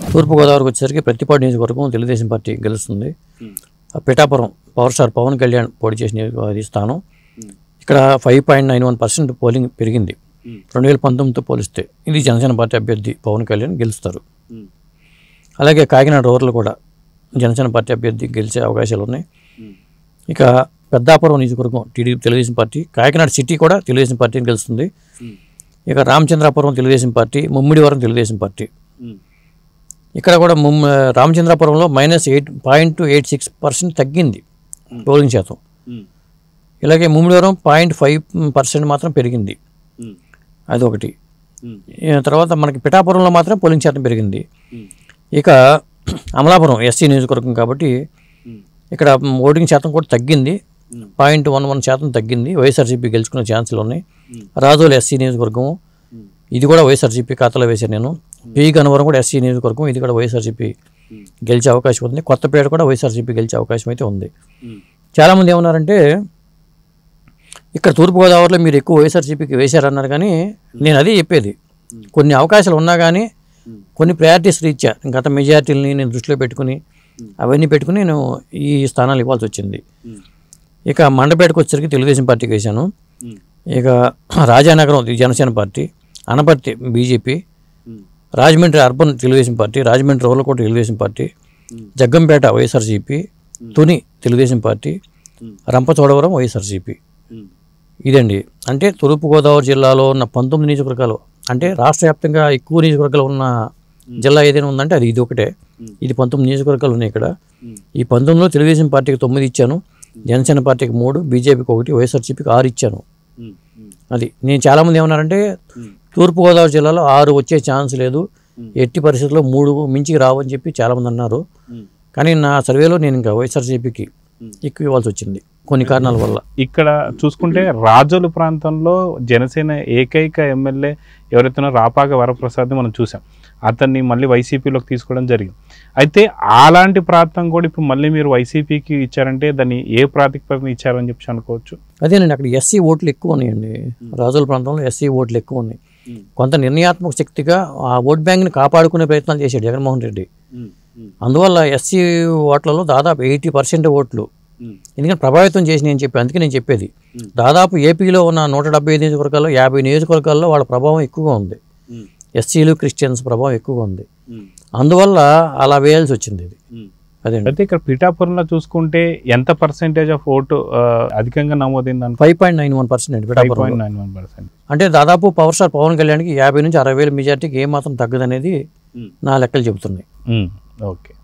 తూర్పుగోదావరికి వచ్చేసరికి ప్రతిపాడు నియోజకవర్గం తెలుగుదేశం పార్టీ గెలుస్తుంది ఆ పిఠాపురం పవర్ స్టార్ పవన్ కళ్యాణ్ పోటీ చేసిన నియోజకవర్గం అది స్థానం ఇక్కడ five point nine one percent polling పెరిగింది రెండు వేల పంతొమ్మిదితో పోలిస్తే ఇది జనసేన పార్టీ అభ్యర్థి పవన్ కళ్యాణ్ గెలుస్తారు అలాగే కాకినాడ రూరల్ కూడా జనసేన పార్టీ అభ్యర్థి గెలిచే అవకాశాలు ఉన్నాయి ఇక పెద్దాపురం నియోజకవర్గం TDP Telugu Desam party Kakinada city కూడా తెలుగుదేశం పార్టీని గెలుస్తుంది ఇక రామచంద్రాపురం తెలుగుదేశం పార్టీ ముమ్మిడివరం తెలుగుదేశం పార్టీ ఇక్కడ కూడా ముమ్ రామచంద్రాపురంలో minus eight point eight six percent తగ్గింది పోలింగ్ శాతం ఇలాగే ముమ్మిడివరం పాయింట్ ఫైవ్ పర్సెంట్ మాత్రం పెరిగింది అది ఒకటి ఈ తర్వాత మనకి పిఠాపురంలో మాత్రం పోలింగ్ శాతం పెరిగింది ఇక అమలాపురం ఎస్సీ నియోజకవర్గం కాబట్టి ఇక్కడ ఓటింగ్ శాతం కూడా తగ్గింది పాయింట్ వన్ వన్ శాతం తగ్గింది వైఎస్ఆర్సీపీ గెలుచుకునే ఛాన్సులు ఉన్నాయి రాజోలు ఎస్సీ నియోజకవర్గం ఇది కూడా వైఎస్ఆర్సీపీ ఖాతాలో వేశాను నేను పి గన్నవరం కూడా ఎస్సీ నియోజకవర్గం ఇది కూడా వైఎస్ఆర్సీపీ గెలిచే అవకాశం ఉంది కొత్తపేట కూడా వైఎస్ఆర్సీపీ గెలిచే అవకాశం అయితే ఉంది చాలామంది ఏమన్నారంటే ఇక్కడ తూర్పుగోదావరిలో మీరు ఎక్కువ వైఎస్ఆర్సీపీకి వేశారన్నారు కానీ నేను అదే చెప్పేది కొన్ని అవకాశాలు ఉన్నా కానీ కొన్ని ప్రయారిటీస్ రీత్యా గత మెజార్టీలని నేను దృష్టిలో పెట్టుకుని అవన్నీ పెట్టుకుని నేను ఈ స్థానాలు ఇవ్వాల్సి వచ్చింది ఇక మండపేటకు వచ్చేసరికి తెలుగుదేశం పార్టీకి వేశాను ఇక రాజానగరం ఇది Janasena party Anaparthi BJP Rajahmundry urban Telugu Desam party Rajahmundry రోలకోట Telugu Desam party Jaggampeta YSRCP Tuni Telugu Desam party Rampachodavaram YSRCP ఇదండి అంటే తూర్పుగోదావరి జిల్లాలో ఉన్న పంతొమ్మిది నియోజకవర్గాలు అంటే రాష్ట్ర వ్యాప్తంగా ఎక్కువ నియోజకవర్గాలు ఉన్న జిల్లా ఏదైనా ఉందంటే అది ఇది ఒకటే ఇది పంతొమ్మిది నియోజకవర్గాలు ఉన్నాయి ఇక్కడ ఈ పంతొమ్మిదిలో తెలుగుదేశం పార్టీకి తొమ్మిది ఇచ్చాను జనసేన పార్టీకి మూడు బీజేపీకి ఒకటి వైఎస్ఆర్సీపీకి ఆరు ఇచ్చాను అది నేను చాలామంది ఏమన్నారంటే తూర్పుగోదావరి జిల్లాలో ఆరు వచ్చే ఛాన్స్ లేదు ఎట్టి పరిస్థితుల్లో మూడు మించికి రావు అని చెప్పి చాలామంది అన్నారు కానీ నా సర్వేలో నేను ఇంకా వైఎస్ఆర్సీపీకి ఎక్కువ ఇవ్వాల్సి వచ్చింది కొన్ని కారణాల వల్ల ఇక్కడ చూసుకుంటే రాజోలు ప్రాంతంలో జనసేన ఏకైక ఎమ్మెల్యే ఎవరైతే రాపాక వరప్రసాద్ని మనం చూసాం అతన్ని మళ్ళీ వైసీపీలోకి తీసుకోవడం జరిగింది అయితే అలాంటి ప్రాంతం కూడా ఇప్పుడు మళ్ళీ మీరు వైసీపీకి ఇచ్చారంటే దాన్ని ఏ ప్రాతిపదికన ఇచ్చారని చెప్పి అనుకోవచ్చు అదేనండి అక్కడ ఎస్సీ ఓట్లు ఎక్కువ ఉన్నాయండి రాజుల ప్రాంతంలో ఎస్సీ ఓట్లు ఎక్కువ ఉన్నాయి కొంత నిర్ణయాత్మక శక్తిగా ఆ ఓట్ బ్యాంక్ని కాపాడుకునే ప్రయత్నాలు చేశాడు జగన్మోహన్ రెడ్డి అందువల్ల ఎస్సీ ఓట్లలో దాదాపు ఎయిటీ పర్సెంట్ ఓట్లు ఎందుకంటే ప్రభావితం చేసి నేను చెప్పి అందుకే నేను చెప్పేది దాదాపు ఏపీలో ఉన్న నూట డెబ్బై ఐదు నియోజకవర్గాల్లో యాభై నియోజకవర్గాల్లో వాళ్ళ ప్రభావం ఎక్కువగా ఉంది ఎస్సీలు క్రిస్టియన్స్ ప్రభావం ఎక్కువగా ఉంది అందువల్ల అలా వేయాల్సి వచ్చింది ఇది అదేండి అయితే ఇక్కడ పిఠాపురంలో చూసుకుంటే ఎంత పర్సెంటేజ్ ఆఫ్ ఓటు ఆ, అధికంగా నమోదైంది అనుకో five point nine one percent అండి ఫైవ్ పిఠాపురంలో. పాయింట్ నైన్ వన్ పర్సెంట్ అంటే దాదాపు పవర్ స్టార్ పవన్ కళ్యాణ్కి యాభై నుంచి అరవై వేల మెజార్టీకి ఏమాత్రం తగ్గదనేది నా లెక్కలు చెబుతున్నాయి ఓకే